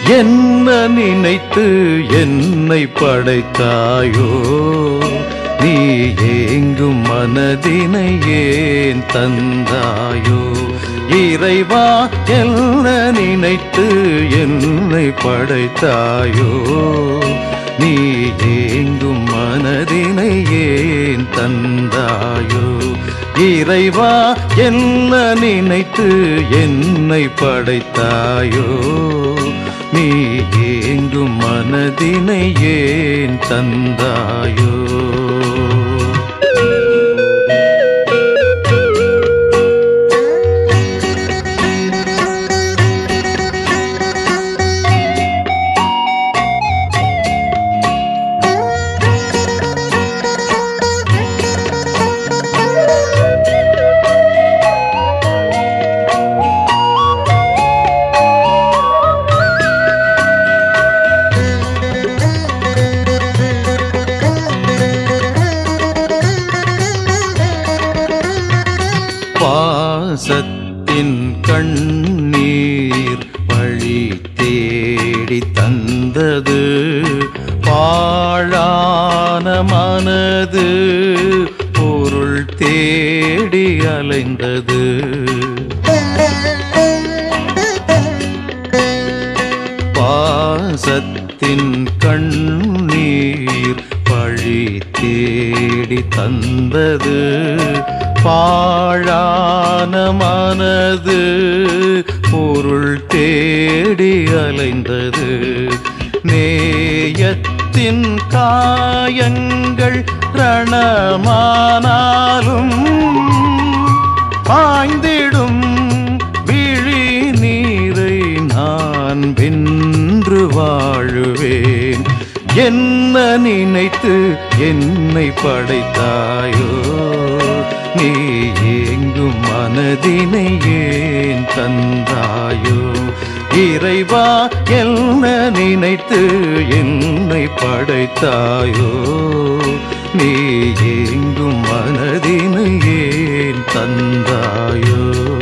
என்ன நினைத்து என்னை படைத்தாயோ நீ ஏங்கும் மனதினை ஏன் தந்தாயோ இறைவா என்ன நினைத்து என்னை படைத்தாயோ நீ ஏங்கும் மனதினை ஏன் தந்தாயோ இறைவா என்ன நினைத்து என்னை படைத்தாயோ நீ ஏங்கும் மனதினை ஏன் தந்தாயோ பாசத்தின் கண்ணீர் வழி தேடி தந்தது பாழான மனது பொருள் தேடி அலைந்தது பாசத்தின் கண்ணீர் பழி தேடி தந்தது பாழான மனது பொருள் தேடி அலைந்தது நேயத்தின் காயங்கள் ரணமானாலும் பாய்ந்திடும் விழி நீரை நான் வென்று வாழுவேன் என்ன நினைத்து என்னை படைத்தாயோ நீ ஏங்கும் மனதினை ஏன் தந்தாயோ இறைவா என்ன நினைத்து என்னை படைத்தாயோ நீ ஏங்கும் மனதினை ஏன் தந்தாயோ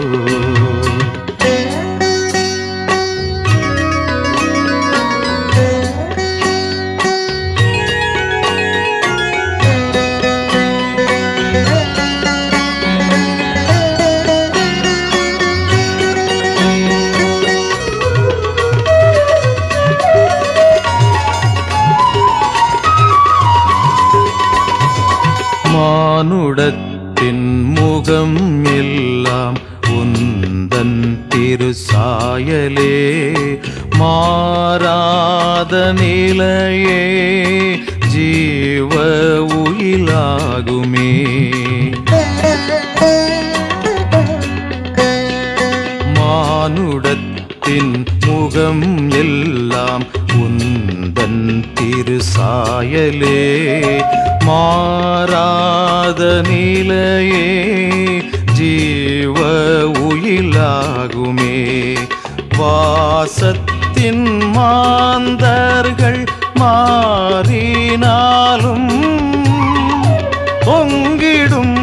மானுடத்தின் முகம் எல்லாம் உந்தன் திருசாயலே மாறாத நிலையே ஜீவ உயிலாகுமே மானுடத்தின் முகம் எல்லாம் உந்தன் திருசாயலே மாறாத நிலையே ஜீவ உயிலாகுமே வாசத்தின் மாந்தர்கள் மாறினாலும் பொங்கிடும்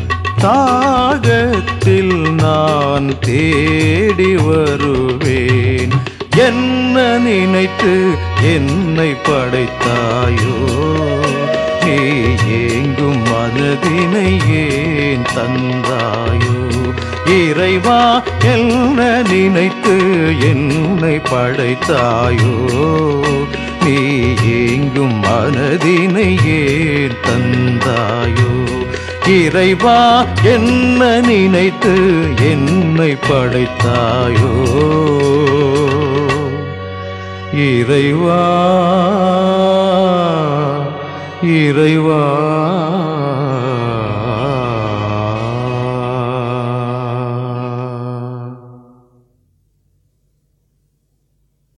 தாகத்தில் நான் தேடி வருவேன் என்ன நினைத்து என்னை படைத்தாயோ நீ ஏங்கும் மனதினை ஏன் தந்தாயோ இறைவா என்ன நினைத்து என்னை படைத்தாயோ நீ ஏங்கும் மனதினை ஏன் தந்தாயோ இறைவா என்ன நினைத்து என்னை படைத்தாயோ இறைவா இறைவா